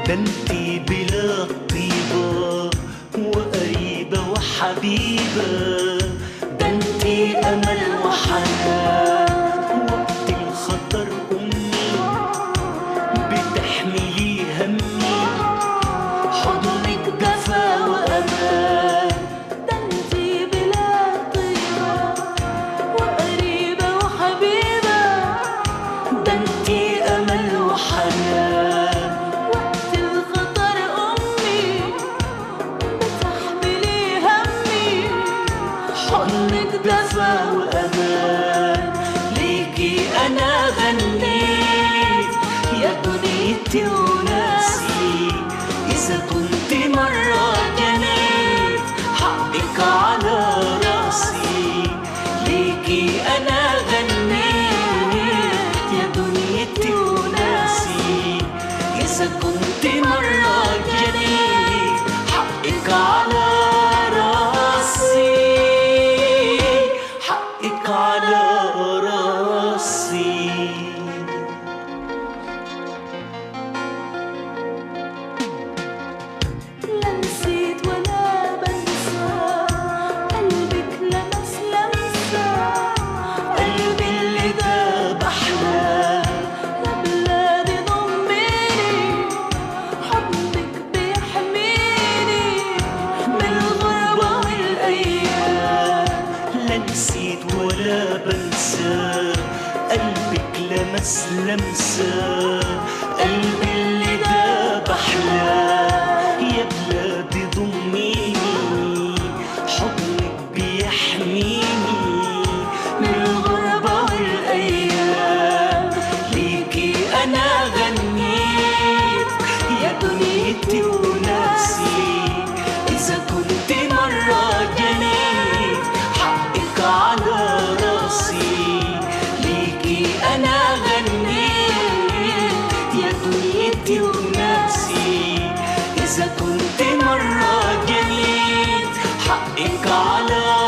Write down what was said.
ده انتي بلا طيبة وقريبة وحبيبة ده انتي أمل وحنان وقت الخطر أمي بتحملي همي حضنك دفا وأمان ده انتي بلا طيبة وقريبة وحبيبة ده انتي أمل وحنان وقت الخطر أمي بتحملي همي حضنك دفا وأمان ليكي أنا غنيت يا دنيتي وناسي إذا كنت مرة جنيت حقك على راسي ليكي أنا غنيت يا دنيتي وناسي إذا كنت مرة جنيت حقك على راسي حقك على راسي لا نسيت ولا بنسى قلبك لمس لمسة قلبي اللي داب أحلام يا بلادي ضميني حضنك بيحميني من الغربة والأيام لا نسيت ولا بنسى قلبك لمس لمسة قلبي اللي داب أحلام يا بلادي ضميني حضنك بيحميني من الغربة والأيام ليكي أنا غنيت يا دنيتي وناسي إذا كنت مرة جنيت حقك على راسي ليكي أنا غنيت يا دنيتي وناسي إذا كنت مرة جنيت حقك على